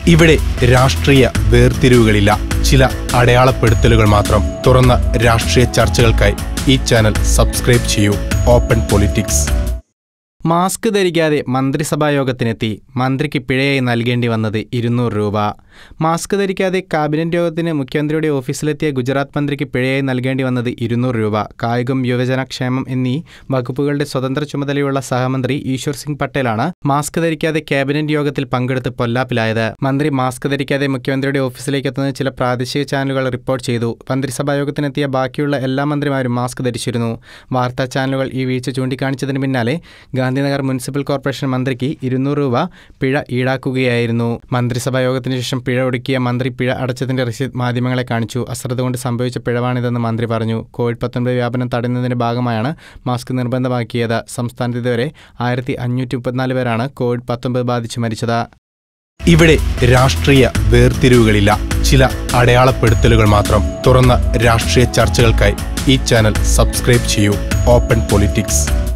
ഇവിടെ രാഷ്ട്രീയ വേർതിരിവുകളില്ല ചില അടയാളപ്പെടുത്തലുകൾ മാത്രം തുറന്ന രാഷ്ട്രീയ ചർച്ചകൾക്കായി ഈ ചാനൽ സബ്സ്ക്രൈബ് ചെയ്യൂ ഓപ്പൺ പൊളിറ്റിക്സ് മാസ്ക് ധരിക്കാതെ മന്ത്രിസഭാ യോഗത്തിനെത്തി മന്ത്രിക്ക് പിഴയായി നൽകേണ്ടി വന്നത് ഇരുന്നൂറ് രൂപ മാസ്ക് ധരിക്കാതെ കാബിനറ്റ് യോഗത്തിന് മുഖ്യമന്ത്രിയുടെ ഓഫീസിലെത്തിയ ഗുജറാത്ത് മന്ത്രിക്ക് പിഴയായി നൽകേണ്ടി വന്നത് ഇരുന്നൂറ് രൂപ കായികം യുവജന ക്ഷേമം എന്നീ വകുപ്പുകളുടെ സ്വതന്ത്ര ചുമതലയുള്ള സഹമന്ത്രി ഈശ്വർ സിംഗ് പട്ടേലാണ് മാസ്ക് ധരിക്കാതെ ക്യാബിനറ്റ് യോഗത്തിൽ പങ്കെടുത്ത് പൊല്ലാപ്പിലായത് മന്ത്രി മാസ്ക് ധരിക്കാതെ മുഖ്യമന്ത്രിയുടെ ഓഫീസിലേക്ക് എത്തുന്നത് ചില പ്രാദേശിക ചാനലുകൾ റിപ്പോർട്ട് ചെയ്തു മന്ത്രിസഭാ യോഗത്തിനെത്തിയ ബാക്കിയുള്ള എല്ലാ മന്ത്രിമാരും മാസ്ക് ധരിച്ചിരുന്നു വാർത്താ ചാനലുകൾ ഈ വീഴ്ച ചൂണ്ടിക്കാണിച്ചതിന് പിന്നാലെ ഗാന്ധിനഗർ മുനിസിപ്പൽ കോർപ്പറേഷൻ മന്ത്രിക്ക് ഇരുന്നൂറ് രൂപ പിഴ ഈടാക്കുകയായിരുന്നു മന്ത്രിസഭാ യോഗത്തിന് ശേഷം പിഴ ഒടുക്കിയ മന്ത്രി പിഴ അടച്ചതിന്റെ രസീത് മാധ്യമങ്ങളെ കാണിച്ചു അശ്രദ്ധ കൊണ്ട് സംഭവിച്ച പിഴവാണിതെന്ന് മന്ത്രി പറഞ്ഞു കോവിഡ് പത്തൊൻപത് വ്യാപനം തടയുന്നതിന്റെ ഭാഗമായാണ് മാസ്ക് നിർബന്ധമാക്കിയത് സംസ്ഥാനത്ത് ഇതുവരെ ആയിരത്തി അഞ്ഞൂറ്റി മുപ്പത്തിനാല് പേരാണ് കോവിഡ് പത്തൊൻപത് ബാധിച്ച് മരിച്ചത് ഇവിടെ രാഷ്ട്രീയ വേർതിരിവുകളില്ല ചില അടയാളപ്പെടുത്തലുകൾ മാത്രം തുറന്ന രാഷ്ട്രീയ ചർച്ചകൾക്കായി ഈ ചാനൽ സബ്സ്ക്രൈബ് ചെയ്യൂ ഓപ്പൺ പൊളിറ്റിക്സ്